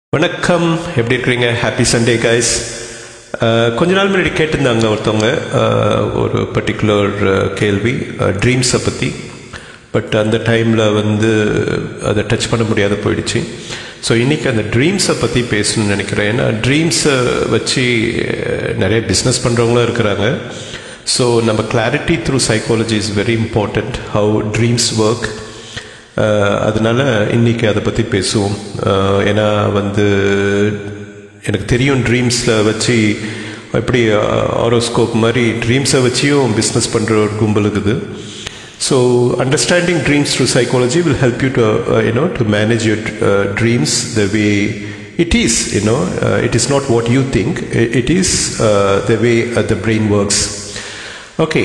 வணக்கம் எப்படி இருக்கிறீங்க ஹாப்பி சண்டே கைஸ் கொஞ்ச நாள் முன்னாடி கேட்டிருந்தாங்க ஒருத்தவங்க அஹ், ஒரு பர்டிகுலர் கேள்வி ட்ரீம்ஸை பற்றி பட் அந்த டைமில் வந்து அதை டச் பண்ண முடியாத போயிடுச்சு ஸோ இன்றைக்கி அந்த ட்ரீம்ஸை பற்றி பேசணும்னு நினைக்கிறேன் ஏன்னா ட்ரீம்ஸை வச்சு அஹ், நிறைய பிஸ்னஸ் பண்ணுறவங்களும் இருக்கிறாங்க ஸோ நம்ம clarity through psychology is very important how dreams work ah அதனால இன்னைக்கு அதை பற்றி பேசுவோம் அஹ் ஏன்னா வந்து எனக்கு தெரியும் ட்ரீம்ஸில் வச்சு எப்படி ஆரோஸ்கோப் மாதிரி ட்ரீம்ஸை வச்சியும் பிஸ்னஸ் பண்ணுற ஒரு கும்பல் இருக்குது so understanding dreams through psychology will help you to you know to manage your dreams the way it is you know uh, it is not what you think it, it is uh, the way uh, the brain works okay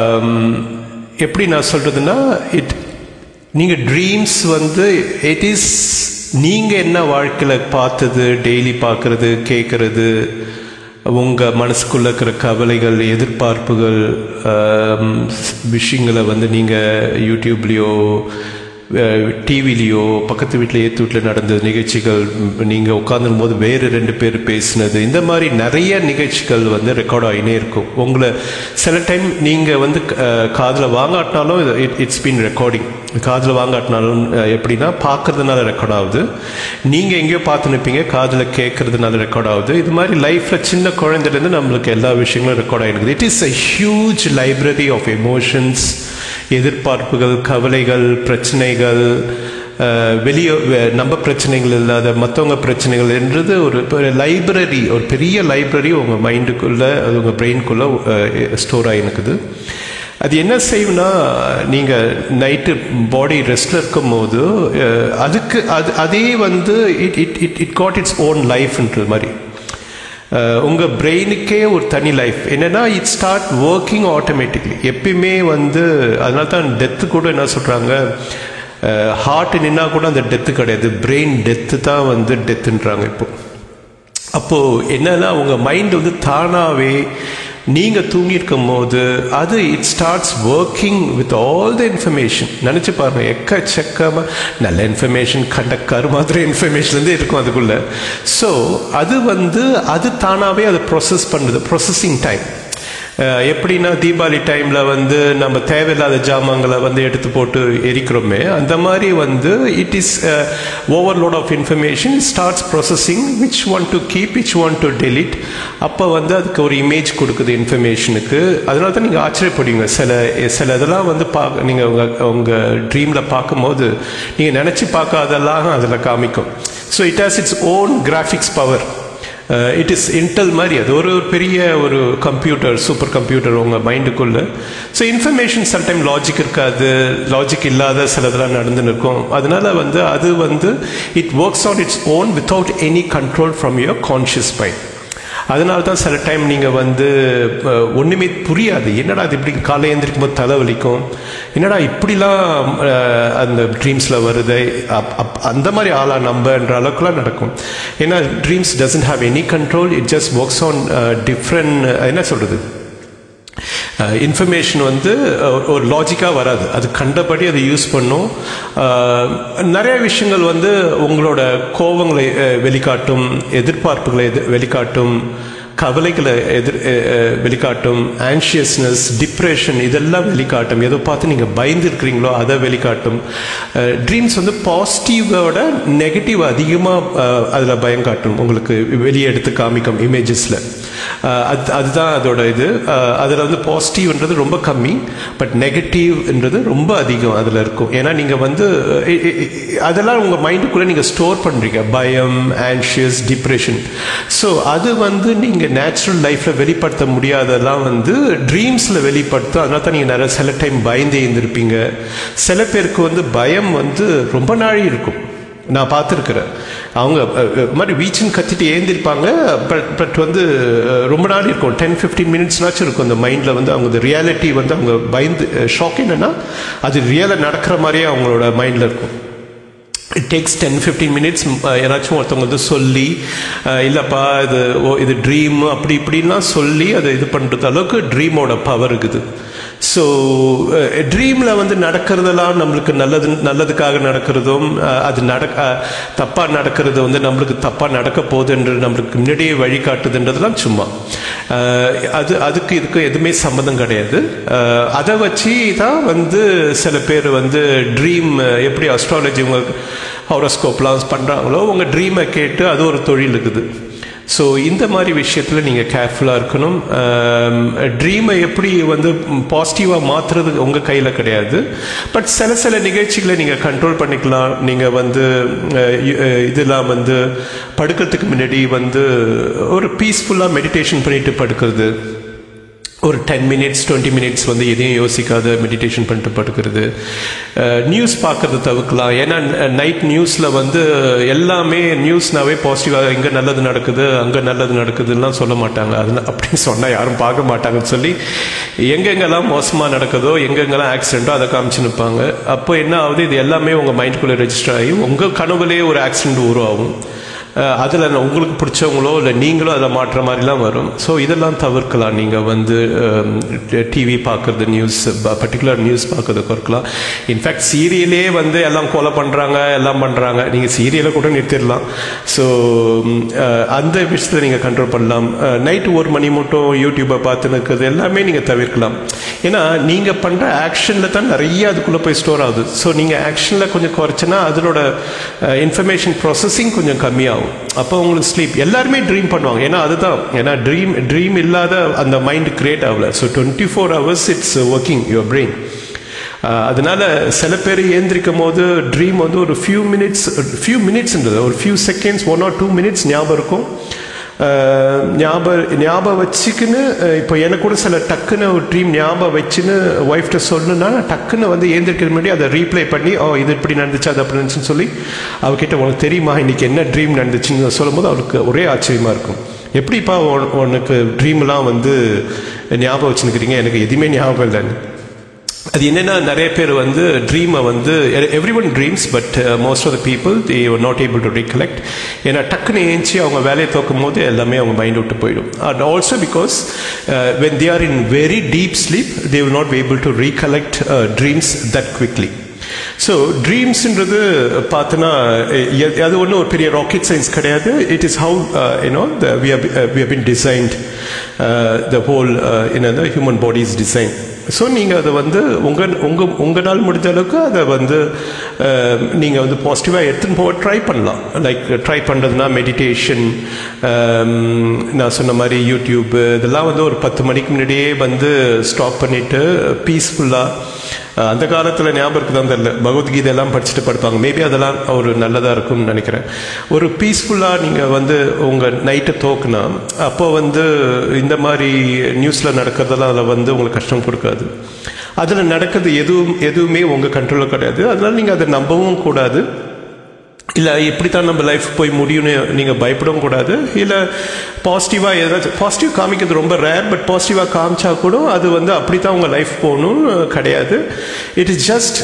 எப்படி நான் சொல்றதுன்னா it நீங்க dreams வந்து it is நீங்க என்ன வாழ்க்கையில பார்த்தது daily பார்க்கறது கேட்கறது உங்க மனசுக்குள்ள இருக்கிற கவலைகள் எதிர்பார்ப்புகள் ஆம், விஷயங்களை வந்து நீங்க யூடியூப்லேயோ டிவிலேயோ பக்கத்து வீட்டில் ஏற்று வீட்டில் நடந்த நிகழ்ச்சிகள் நீங்கள் உட்காந்துரும் போது வேறு ரெண்டு பேர் பேசினது இந்த மாதிரி நிறைய நிகழ்ச்சிகள் வந்து ரெக்கார்ட் ஆகினே இருக்கும் உங்களை சில டைம் நீங்கள் வந்து காதில் வாங்காட்டினாலும் இட் இட்ஸ் பீன் ரெக்கார்டிங் காதில் வாங்காட்டினாலும் அஹ், எப்படின்னா பார்க்கறதுனால ரெக்கார்ட் ஆகுது நீங்கள் எங்கேயோ பார்த்து நிற்பீங்க காதில் கேட்கறதுனால ரெக்கார்ட் ஆகுது இது மாதிரி லைஃப்பில் சின்ன குழந்தைலேருந்து நம்மளுக்கு எல்லா விஷயங்களும் ரெக்கார்ட் ஆகிருக்குது it is a huge library of emotions எதிர்பார்ப்புகள் கவலைகள் பிரச்சனைகள் அஹ், வெளியே வெ- நம்ம பிரச்சனைகள் இல்லாத மற்றவங்க பிரச்சனைகள் என்றது ஒரு லைப்ரரி ஒரு பெரிய லைப்ரரி உங்கள் மைண்டுக்குள்ளே அது உங்கள் பிரெயின்குள்ளே ஸ்டோர் ஆகிருக்குது அது என்ன செய்யும்னா நீங்கள் நைட்டு பாடி ரெஸ்டில் இருக்கும் போது அஹ், அதுக்கு அது அதே வந்து it it it it got its own லைஃப்ன்ற மாதிரி அஹ், உங்க பிரெயினுக்கே ஒரு தனி லைஃப் என்னன்னா இட் ஸ்டார்ட் ஒர்க்கிங் ஆட்டோமேட்டிக்லி எப்பயுமே வந்து அதனால தான் டெத்து கூட என்ன சொல்றாங்க ஹார்ட் நின்னா கூட அந்த டெத்து கிடையாது பிரெயின் டெத்து தான் வந்து டெத்துன்றாங்க இப்போ அப்போ என்னன்னா உங்க மைண்ட் வந்து தானாவே நீங்க தூங்கியிருக்கும் போது அது it starts working with all the information நினைச்சு பாருங்க எக்கச்சக்கமா நல்ல இன்ஃபர்மேஷன் கண்ட கரு மாதிரி இன்ஃபர்மேஷன் வந்து இருக்கும் அதுக்குள்ள ஸோ அது வந்து அது தானாவே அதை ப்ராசஸ் பண்ணுது ப்ராசஸிங் டைம் அஹ் எப்படின்னா தீபாவளி டைம்ல வந்து நம்ம தேவையில்லாத ஜாமான்களை வந்து எடுத்து போட்டு எரிக்கிறோமே அந்த மாதிரி வந்து it is overload of information starts processing which one to keep which one to delete அப்போ வந்து அதுக்கு ஒரு இமேஜ் கொடுக்குது இன்ஃபர்மேஷனுக்கு அதனால தான் நீங்கள் ஆச்சரியப்படுவீங்க சில சில இதெல்லாம் வந்து பா நீங்கள் உங்கள் உங்கள் ட்ரீமில் பார்க்கும்போது நீங்கள் நினச்சி பார்க்காதெல்லாம் அதில் காமிக்கும் so it has its own graphics power it is Intel மாதிரி அது ஒரு ஒரு பெரிய ஒரு கம்ப்யூட்டர் சூப்பர் கம்ப்யூட்டர் உங்கள் மைண்டுக்குள்ள ஸோ இன்ஃபர்மேஷன் சம்டைம் லாஜிக் இருக்காது லாஜிக் இல்லாத சிலதெல்லாம் நடந்துன்னு இருக்கும் அதனால வந்து அது வந்து it works on its own without any control from your conscious mind அதனால தான் சில டைம் நீங்கள் வந்து அஹ், ஒண்ணுமே புரியாது என்னடா அது இப்படி காலை எழுந்திரிக்கும் போது தலை வலிக்கும் என்னடா இப்படிலாம் அஹ், அந்த ட்ரீம்ஸில் வருது அப் அப் அந்த மாதிரி ஆளா நம்பன்ற அளவுக்குலாம் நடக்கும் ஏன்னா dreams doesn't have any control it just works on different என்ன சொல்கிறது இன்ஃபர்மேஷன் வந்து ஒரு- ஒரு லாஜிக்காக வராது அது கண்டபடி அதை யூஸ் பண்ணும் அஹ், நிறைய விஷயங்கள் வந்து உங்களோட கோபங்களை அஹ், வெளிக்காட்டும் எதிர்பார்ப்புகளை எது- வெளிக்காட்டும் கவலைகளை எதிர் அஹ், அஹ், வெளிக்காட்டும் ஆன்ஷியஸ்னஸ் டிப்ரெஷன் இதெல்லாம் வெளிக்காட்டும் எதை பார்த்து நீங்கள் பயந்து இருக்கிறீங்களோ அதை வெளிக்காட்டும் ட்ரீம்ஸ் வந்து பாசிட்டிவோட நெகட்டிவ் அதிகமாக அதில் பயம் காட்டும் உங்களுக்கு வெளியே எடுத்து காமிக்கும் இமேஜஸில் அது அதுதான் அதோட இது அதில் வந்து பாசிட்டிவ்ன்றது ரொம்ப கம்மி பட் நெகட்டிவ்ன்றது ரொம்ப அதிகம் அதில் இருக்கும் ஏன்னா நீங்கள் வந்து அஹ், இ- இ- இ- அதெல்லாம் உங்கள் மைண்டுக்குள்ளே நீங்கள் ஸ்டோர் பண்ணுறீங்க பயம் ஆன்ஷியஸ் டிப்ரெஷன் ஸோ அது வந்து நீங்கள் நேச்சுரல் லைஃப்பில் வெளிப்படுத்த முடியாதெல்லாம் வந்து ட்ரீம்ஸில் வெளிப்படுத்தும் அதனால தான் நீங்கள் நிறைய சில டைம் பயந்தே இருந்திருப்பீங்க சில பேருக்கு வந்து பயம் வந்து ரொம்ப நாழி இருக்கும் நான் பார்த்துருக்குறேன் அவங்க அஹ், அஹ், மாதிரி வீச்சுன்னு கத்திட்டு ஏந்திருப்பாங்க பட் பட் வந்து அஹ், ரொம்ப நாள் இருக்கும் டென் ஃபிஃப்டீன் மினிட்ஸ்னாச்சும் இருக்கும் அந்த மைண்டில் வந்து அவங்க ரியாலிட்டி வந்து அவங்க பயந்து ஷாக் என்னன்னா அது ரியலாக நடக்கிற மாதிரியே அவங்களோட மைண்டில் இருக்கும் it takes ten fifteen minutes யாராச்சும் ஒருத்தவங்க வந்து சொல்லி அஹ், இல்லைப்பா இது ஓ இது ட்ரீம் அப்படி இப்படின்லாம் சொல்லி அதை இது பண்ணுறது அளவுக்கு ட்ரீமோட பவர் இருக்குது ஸோ ட்ரீமில் வந்து நடக்கிறதெல்லாம் நம்மளுக்கு நல்லது நல்லதுக்காக நடக்கிறதும் அஹ், அது நடக்க தப்பாக நடக்கிறது வந்து நம்மளுக்கு தப்பாக நடக்க போகுதுன்ற நம்மளுக்கு முன்னாடியே வழிகாட்டுதுன்றதெல்லாம் சும்மா அஹ், அது அதுக்கு இதுக்கு எதுவுமே சம்மந்தம் கிடையாது அஹ், அதை வச்சு தான் வந்து சில பேர் வந்து ட்ரீம் எப்படி அஸ்ட்ராலஜி உங்க ஹாரோஸ்கோப்லாம் பண்ணுறாங்களோ உங்கள் ட்ரீமை கேட்டு அது ஒரு தொழில் இருக்குது ஸோ இந்த மாதிரி விஷயத்தில் நீங்கள் கேர்ஃபுல்லாக இருக்கணும் ட்ரீமை எப்படி வந்து பாசிட்டிவாக மாற்றுறது உங்கள் கையில் கிடையாது பட் சில சில நிகழ்ச்சிகளை நீங்கள் கண்ட்ரோல் பண்ணிக்கலாம் நீங்கள் வந்து அஹ், இ- அஹ், இதெல்லாம் வந்து படுக்கிறதுக்கு முன்னாடி வந்து ஒரு பீஸ்ஃபுல்லாக மெடிடேஷன் பண்ணிட்டு படுக்கிறது ஒரு டென் மினிட்ஸ் டுவெண்ட்டி மினிட்ஸ் வந்து எதையும் யோசிக்காத மெடிடேஷன் பண்ணிட்டு படுக்கிறது நியூஸ் பார்க்கறது தவிர்க்கலாம் ஏன்னா நைட் நியூஸில் வந்து எல்லாமே நியூஸ்னாவே பாசிட்டிவாக இங்கே நல்லது நடக்குது அங்கே நல்லது நடக்குதுலாம் சொல்ல மாட்டாங்க அதெல்லாம் அப்படி சொன்னால் யாரும் பார்க்க மாட்டாங்கன்னு சொல்லி எங்கெங்கெல்லாம் மோசமாக நடக்குதோ எங்கெங்கெல்லாம் ஆக்சிடென்ட்டோ அதை காமிச்சு நிற்பாங்க அப்போ என்ன ஆகுது இது எல்லாமே உங்கள் மைண்டுக்குள்ளே ரெஜிஸ்டர் ஆகி உங்கள் கனவுலேயே ஒரு ஆக்சிடென்ட் உருவாகும் அதில் உங்களுக்கு பிடிச்சவங்களோ இல்லை நீங்களும் அதில் மாற்ற மாதிரிலாம் வரும் ஸோ இதெல்லாம் தவிர்க்கலாம் நீங்கள் வந்து டிவி பார்க்குறது நியூஸ் பர்டிகுலர் நியூஸ் பார்க்கறது குறைக்கலாம் இன்ஃபேக்ட் சீரியலே வந்து எல்லாம் கொலை பண்ணுறாங்க எல்லாம் பண்ணுறாங்க நீங்கள் சீரியலை கூட நிறுத்திடலாம் ஸோ அந்த விஷயத்தில் நீங்கள் கண்ட்ரோல் பண்ணலாம் நைட்டு ஒரு மணி மட்டும் யூடியூப்பை பார்த்து இருக்கிறது எல்லாமே நீங்கள் தவிர்க்கலாம் ஏன்னா நீங்கள் பண்ணுற ஆக்ஷனில் தான் நிறைய அதுக்குள்ளே போய் ஸ்டோர் ஆகுது ஸோ நீங்கள் ஆக்ஷனில் கொஞ்சம் குறைச்சினா அதனோட இன்ஃபர்மேஷன் ப்ராசஸிங் கொஞ்சம் கம்மியாகும் அப்போ உங்களுக்கு ஸ்லீப் எல்லாருமே ட்ரீம் பண்ணுவாங்க ஏன்னா அதுதான் ஏன்னா ட்ரீம் ட்ரீம் இல்லாத அந்த மைண்ட் கிரியேட் ஆகல so twenty four hours it's working your brain அதனால சில பேர் ஏந்திரிக்கும் போது ட்ரீம் வந்து ஒரு ஃபியூ மினிட்ஸ் ஃபியூ மினிட்ஸ்ன்றது ஒரு few seconds one or two minutes ஞாபகம் இருக்கும் அஹ், ஞாபகம் ஞாபகம் வச்சுக்கின்னு அஹ், இப்போ எனக்கு கூட சில டக்குன்னு ஒரு ட்ரீம் ஞாபகம் வச்சுன்னு ஒய்ஃப்ட்ட சொல்லணும்னா டக்குன்னு வந்து ஏந்திரிக்கிற முன்னாடி அதை ரீப்ளை பண்ணி ஓ இது இப்படி நடந்துச்சு அது அப்படி நடந்துச்சுன்னு சொல்லி அவகிட்ட உனக்கு தெரியுமா இன்னைக்கு என்ன ட்ரீம் நடந்துச்சுன்னு சொல்லும்போது அவருக்கு ஒரே ஆச்சரியமா இருக்கும் எப்படிப்பா உன- உனக்கு ட்ரீம்லாம் வந்து ஞாபகம் வச்சுருக்கிறீங்க எனக்கு எதுவுமே ஞாபகம் இல்லைன்னு அது என்னன்னா நிறைய பேர் வந்து ட்ரீமை வந்து every one dreams but most of the people they not able to recollect ஏன்னா டக்குன்னு ஏஞ்சி அவங்க வேலையை தோக்கும் போது எல்லாமே அவங்க மைண்ட் விட்டு போயிடும் and also because when they are in very deep sleep they will not be able to recollect dreams that quickly so ட்ரீம்ஸ்ன்றது பார்த்தோன்னா எ- அது ஒன்றும் ஒரு பெரிய ராக்கெட் சயின்ஸ் கிடையாது it is how you know the we have been designed the whole in the human bodies design so நீங்கள் அதை வந்து உங்கள் உங்கள் உங்களால் முடிஞ்ச அளவுக்கு அதை வந்து நீங்கள் வந்து பாசிட்டிவாக எடுத்துன்னு போக ட்ரை பண்ணலாம் லைக் ட்ரை பண்ணுறதுனா மெடிடேஷன் நான் சொன்ன மாதிரி யூடியூப் இதெல்லாம் வந்து ஒரு பத்து மணிக்கு முன்னாடியே வந்து ஸ்டாப் பண்ணிவிட்டு பீஸ்ஃபுல்லாக அந்த காலத்தில் ஞாபகம் இருக்குதான் தெரியல பகவத்கீதை எல்லாம் படிச்சுட்டு படுப்பாங்க மேபி அதெல்லாம் ஒரு நல்லதாக இருக்கும்னு நினைக்கிறேன் ஒரு பீஸ்ஃபுல்லாக நீங்கள் வந்து உங்கள் நைட்டை தோக்குனா அப்போ வந்து இந்த மாதிரி நியூஸில் நடக்கிறதெல்லாம் அதில் வந்து உங்களுக்கு கஷ்டம் கொடுக்காது அதில் நடக்கிறது எதுவும் எதுவுமே உங்கள் கண்ட்ரோலில் கிடையாது அதனால நீங்கள் அதை நம்பவும் கூடாது இல்லை இப்படித்தான் நம்ம லைஃப் போய் முடியும்னு நீங்கள் பயப்படவும் கூடாது இல்லை பாசிட்டிவாக ஏதாச்சும் பாசிட்டிவ் காமிக்கிறது ரொம்ப ரேர் பட் பாசிட்டிவாக காமிச்சா கூட அது வந்து அப்படித்தான் உங்கள் லைஃப் போகணும் கிடையாது it is just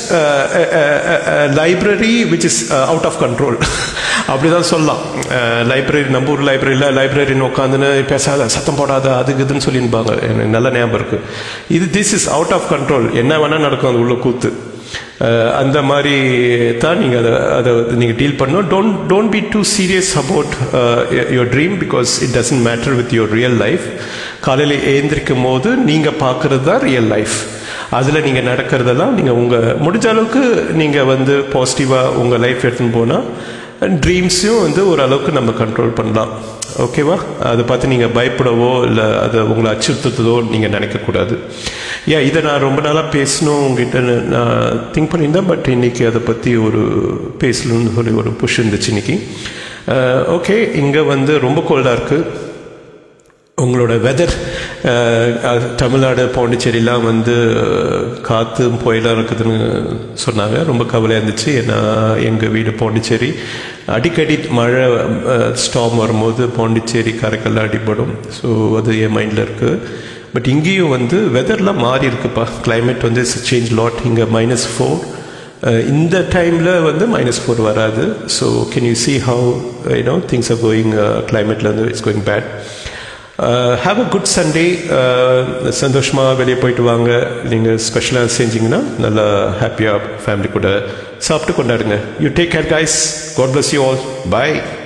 library which is out of control அப்படிதான் சொல்லலாம் லைப்ரரி நம்ம ஊர் லைப்ரரியில் லைப்ரரின்னு உட்காந்துன்னு பேசாத சத்தம் போடாத அதுக்கு இதுன்னு சொல்லியிருப்பாங்க எனக்கு நல்ல ஞாபகம் இருக்கு இது this is out of control என்ன வேணால் நடக்கும் அது உள்ள கூத்து அஹ் அந்த மாதிரி தான் நீங்கள் அதை அதை நீங்கள் டீல் பண்ணணும் don't don't be too serious about your dream because it doesn't matter with your real life காலையில் ஏந்திரிக்கும் போது நீங்கள் பார்க்குறது தான் ரியல் லைஃப் அதில் நீங்கள் நடக்கிறதெல்லாம் நீங்கள் உங்கள் முடிஞ்ச அளவுக்கு நீங்கள் வந்து பாசிட்டிவாக உங்கள் லைஃப் எடுத்துன்னு போனால் ட்ரீம்ஸையும் வந்து ஓரளவுக்கு நம்ம கண்ட்ரோல் பண்ணலாம் ஓகேவா அதை பார்த்து நீங்கள் பயப்படவோ இல்லை அதை உங்களை அச்சுறுத்துறதோ நீங்கள் நினைக்கக்கூடாது ஏன் இதை நான் ரொம்ப நாளாக பேசணும் உங்ககிட்ட நான் திங்க் பண்ணியிருந்தேன் பட் இன்னைக்கு அதை பற்றி ஒரு பேசணும்னு சொல்லி ஒரு புஷ் இருந்துச்சு இன்னைக்கு ஓகே இங்கே வந்து ரொம்ப கோல்டாக இருக்குது உங்களோட வெதர் தமிழ்நாடு பாண்டிச்சேரிலாம் வந்து காற்று புயலாக இருக்குதுன்னு சொன்னாங்க ரொம்ப கவலையாக இருந்துச்சு ஏன்னா எங்கள் வீடு பாண்டிச்சேரி அடிக்கடி மழை ஸ்டாம் வரும்போது பாண்டிச்சேரி கரைக்கெல்லாம் அடிபடும் ஸோ அது என் மைண்டில் இருக்குது பட் இங்கேயும் வந்து வெதர்லாம் மாறி இருக்குப்பா கிளைமேட் வந்து சேஞ்ச் லாட் இங்கே மைனஸ் ஃபோர் இந்த டைமில் வந்து மைனஸ் ஃபோர் வராது so can you see how you know things are going கிளைமேட்டில் வந்து it's going bad have a good Sunday சந்தோஷமாக வெளியே போயிட்டு வாங்க நீங்கள் ஸ்பெஷலாக செஞ்சீங்கன்னா நல்லா ஹாப்பியாக ஃபேமிலி கூட சாப்பிட்டு கொண்டாடுங்க you take care guys God bless you all bye